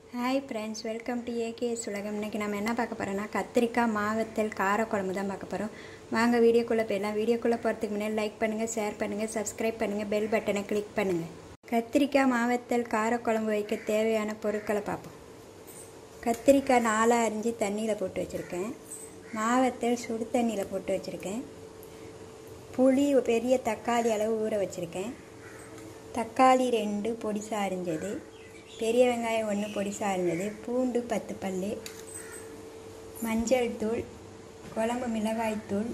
hi friends welcome to AKS உலகம் இன்றைக்கி நம்ம என்ன பார்க்க போகிறோன்னா கத்திரிக்காய் மாவத்தல் காரக்குழம்பு தான் பார்க்க போகிறோம் வாங்க வீடியோக்குள்ளே போயிடலாம் வீடியோக்குள்ளே போகிறதுக்கு முன்னாடி லைக் பண்ணுங்கள் ஷேர் பண்ணுங்கள் சப்ஸ்கிரைப் பண்ணுங்கள் பெல் பட்டனை கிளிக் பண்ணுங்கள் கத்திரிக்காய் மாவத்தல் காரக்குழம்பு வைக்க தேவையான பொருட்களை பார்ப்போம் கத்திரிக்காய் நாலாக அரிஞ்சு தண்ணியில் போட்டு வச்சுருக்கேன் மாவத்தல் சுடு தண்ணியில் போட்டு வச்சுருக்கேன் புளி பெரிய தக்காளி அளவு ஊற வச்சுருக்கேன் தக்காளி ரெண்டு பொடிசாக அரிஞ்சது பெரிய வெங்காயம் ஒன்று பொடிசாக அரிஞ்சது பூண்டு பத்து பல் மஞ்சள் தூள் குழம்பு மிளகாய்த்தூள்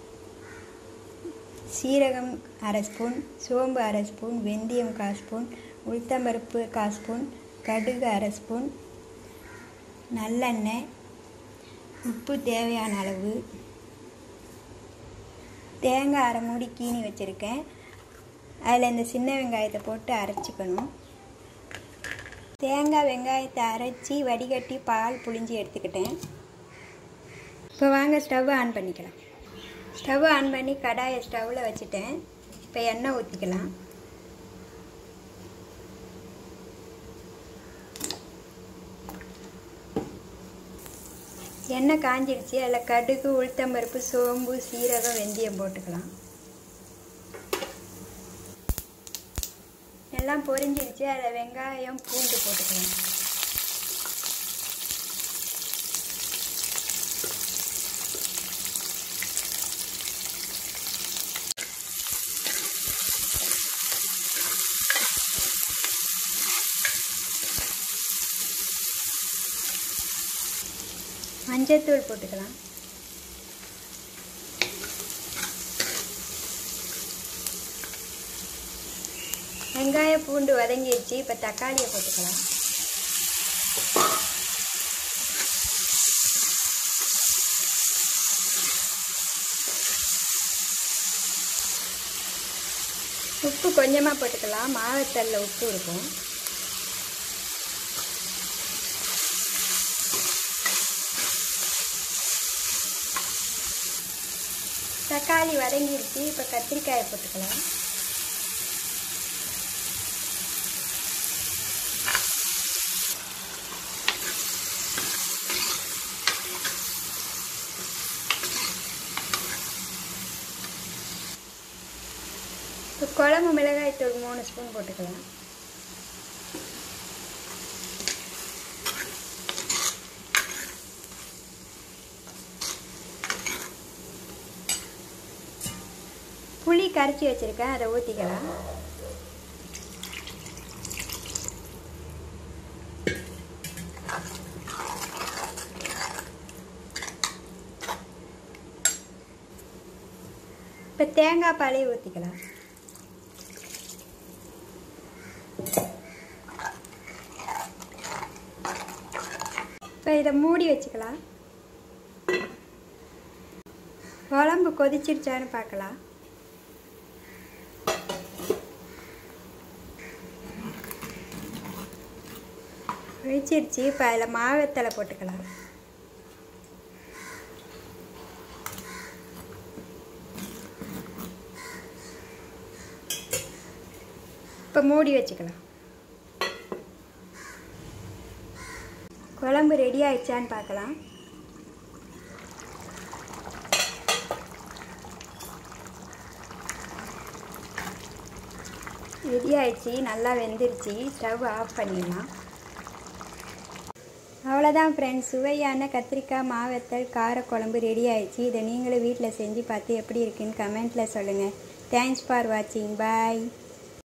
சீரகம் அரை ஸ்பூன் சோம்பு அரை ஸ்பூன் வெந்தயம் கால் ஸ்பூன் உளுத்தம்பருப்பு கால் ஸ்பூன் கடுகு அரை ஸ்பூன் நல்லெண்ணெய் உப்பு தேவையான அளவு தேங்காய் அரை மூடி கீனி வச்சுருக்கேன் அதில் இந்த சின்ன வெங்காயத்தை போட்டு அரைச்சிக்கணும் தேங்காய் வெங்காயத்தை அரைச்சி வடிகட்டி பால் புளிஞ்சி எடுத்துக்கிட்டேன் இப்போ வாங்க ஸ்டவ் ஆன் பண்ணிக்கலாம் ஸ்டவ் ஆன் பண்ணி கடாயை ஸ்டவ்வில் வச்சுட்டேன் இப்போ எண்ணெய் ஊற்றிக்கலாம் எண்ணெய் காஞ்சிடுச்சு அதில் கடுகு உளுத்தம்பருப்பு சோம்பு சீரகம் வெந்தயம் போட்டுக்கலாம் எல்லாம் பொரிஞ்சிடுச்சு அதில் வெங்காயம் பூண்டு போட்டுக்கலாம் மஞ்சத்தூள் போட்டுக்கலாம் வெங்காய பூண்டு வதங்கிடுச்சு இப்போ தக்காளியை போட்டுக்கலாம் உப்பு கொஞ்சமாக போட்டுக்கலாம் மாவத்தல்ல உப்பு இருக்கும் தக்காளி வதங்கிடுச்சு இப்போ கத்திரிக்காயை போட்டுக்கலாம் இப்போ குழம்பு மிளகாய் தூள் மூணு ஸ்பூன் போட்டுக்கலாம் புளி கரைச்சி வச்சுருக்கேன் அதை ஊற்றிக்கலாம் இப்போ தேங்காய் பாலையை ஊற்றிக்கலாம் இப்போ இதை மூடி வச்சுக்கலாம் குழம்பு கொதிச்சிருச்சான்னு பார்க்கலாம் கொதிச்சிருச்சு இப்போ அதில் மாவத்தலை போட்டுக்கலாம் இப்போ மூடி வச்சுக்கலாம் குழம்பு ரெடி ஆயிடுச்சான்னு பார்க்கலாம் ரெடி ஆயிடுச்சு நல்லா வெந்துருச்சு ஸ்டவ் ஆஃப் பண்ணிடலாம் அவ்வளோதான் ஃப்ரெண்ட்ஸ் சுவையான கத்திரிக்காய் மாவத்தல் காரக்குழம்பு ரெடி ஆயிடுச்சு இதை நீங்களும் வீட்டில் செஞ்சு பார்த்து எப்படி இருக்குன்னு கமெண்ட்டில் சொல்லுங்கள் தேங்க்ஸ் ஃபார் வாட்சிங் பாய்